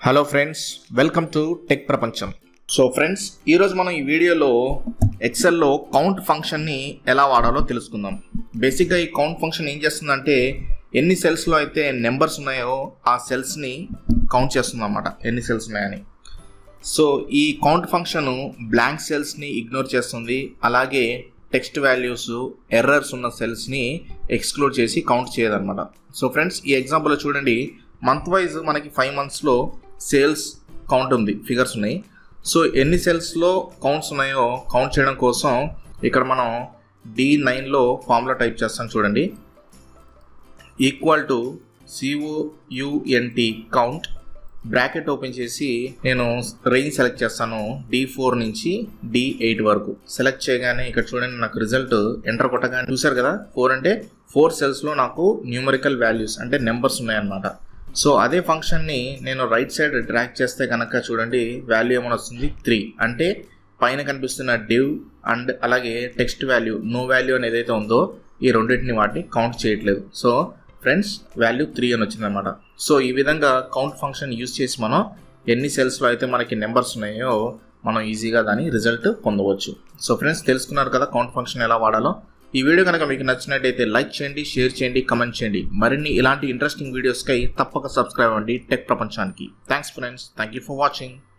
hello friends welcome to tech ప్రపంచం so friends ఈరోజు మనం ఈ వీడియోలో ఎక్సెల్లో కౌంట్ ఫంక్షన్ని ఎలా వాడాలో తెలుసుకుందాం బేసిక్గా ఈ కౌంట్ ఫంక్షన్ ఏం చేస్తుందంటే ఎన్ని సెల్స్లో అయితే నెంబర్స్ ఉన్నాయో ఆ సెల్స్ని కౌంట్ చేస్తుంది అన్నమాట ఎన్ని సెల్స్ ఉన్నాయని సో ఈ కౌంట్ ఫంక్షన్ బ్లాంక్ సెల్స్ని ఇగ్నోర్ చేస్తుంది అలాగే టెక్స్ట్ వాల్యూస్ ఎర్రర్స్ ఉన్న సెల్స్ని ఎక్స్క్లూడ్ చేసి కౌంట్ చేయదన్నమాట సో ఫ్రెండ్స్ ఈ ఎగ్జాంపుల్లో చూడండి మంత్ వైజ్ మనకి ఫైవ్ మంత్స్లో సేల్స్ కౌంట్ ఉంది ఫిగర్స్ ఉన్నాయి సో ఎన్ని సెల్స్లో కౌంట్స్ ఉన్నాయో కౌంట్ చేయడం కోసం ఇక్కడ మనం డి నైన్లో ఫార్ములా టైప్ చేస్తాం చూడండి equal to C O U N T count bracket open చేసి నేను రేంజ్ సెలెక్ట్ చేస్తాను డి ఫోర్ నుంచి డి ఎయిట్ వరకు సెలెక్ట్ చేయగానే ఇక్కడ చూడండి నాకు రిజల్ట్ ఎంటర్ కొట్టగానే చూసారు కదా ఫోర్ అంటే ఫోర్ సెల్స్లో నాకు న్యూమరికల్ వాల్యూస్ అంటే నెంబర్స్ ఉన్నాయన్నమాట సో అదే ఫంక్షన్ని నేను రైట్ సైడ్ డ్రాక్ చేస్తే కనుక చూడండి వాల్యూ ఏమైనా వస్తుంది త్రీ అంటే పైన కనిపిస్తున్న డివ్ అండ్ అలాగే టెక్స్ట్ వాల్యూ నో వాల్యూ అని ఏదైతే ఉందో ఈ రెండింటిని వాటిని కౌంట్ చేయట్లేదు సో ఫ్రెండ్స్ వాల్యూ త్రీ అని వచ్చిందనమాట సో ఈ విధంగా కౌంట్ ఫంక్షన్ యూజ్ చేసి మనం ఎన్ని సెల్స్లో అయితే మనకి నెంబర్స్ ఉన్నాయో మనం ఈజీగా దాని రిజల్ట్ పొందవచ్చు సో ఫ్రెండ్స్ తెలుసుకున్నారు కదా కౌంట్ ఫంక్షన్ ఎలా వాడాలో ఈ వీడియో కనుక మీకు నచ్చినట్టయితే లైక్ చేయండి షేర్ చేయండి కమెంట్ చేయండి మరిన్ని ఇలాంటి ఇంట్రెస్టింగ్ వీడియోస్కై తప్పక సబ్స్క్రైబ్ అవ్వండి టెక్ ప్రపంచానికి thanks friends thank you for watching